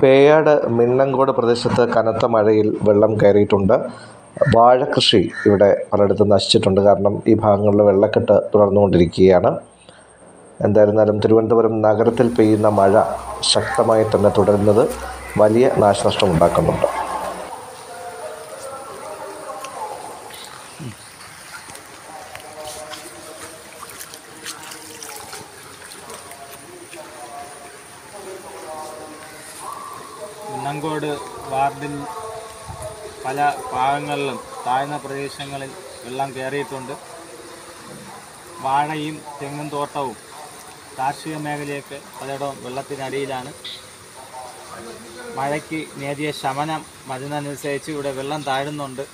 പേയാട് മിന്നങ്കോട് പ്രദേശത്ത് കനത്ത മഴയിൽ വെള്ളം കയറിയിട്ടുണ്ട് വാഴക്കൃഷി ഇവിടെ പലയിടത്തും നശിച്ചിട്ടുണ്ട് കാരണം ഈ ഭാഗങ്ങളിൽ വെള്ളക്കെട്ട് തുടർന്നുകൊണ്ടിരിക്കുകയാണ് എന്തായിരുന്നാലും തിരുവനന്തപുരം നഗരത്തിൽ പെയ്യുന്ന മഴ ശക്തമായി തന്നെ തുടരുന്നത് വലിയ നാശനഷ്ടം ഉണ്ടാക്കുന്നുണ്ട് കുന്നങ്കോട് വാർഡിൽ പല ഭാഗങ്ങളിലും താഴ്ന്ന പ്രദേശങ്ങളിൽ വെള്ളം കയറിയിട്ടുണ്ട് വാഴയും തെങ്ങും തോട്ടവും കാർഷിക മേഖലയൊക്കെ പലയിടവും വെള്ളത്തിനടിയിലാണ് മഴയ്ക്ക് നേരിയ ശമനം വരുന്നതനുസരിച്ച് ഇവിടെ വെള്ളം താഴുന്നുണ്ട്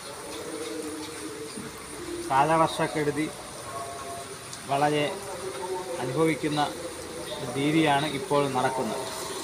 കാലവർഷക്കെടുതി വളരെ അനുഭവിക്കുന്ന രീതിയാണ് ഇപ്പോൾ നടക്കുന്നത്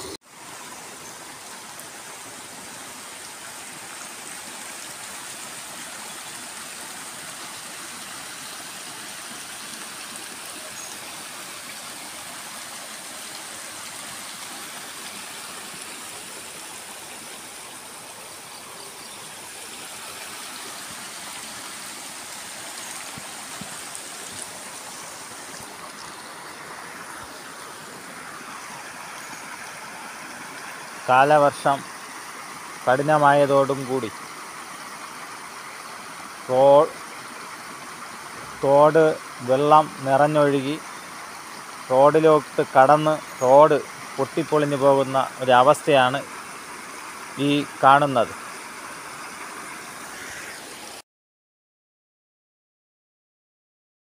കാലവർഷം കഠിനമായതോടും കൂടി റോ തോട് വെള്ളം നിറഞ്ഞൊഴുകി റോഡിലോട്ട് കടന്ന് റോഡ് പൊട്ടിപ്പൊളിഞ്ഞു പോകുന്ന ഒരവസ്ഥയാണ് ഈ കാണുന്നത്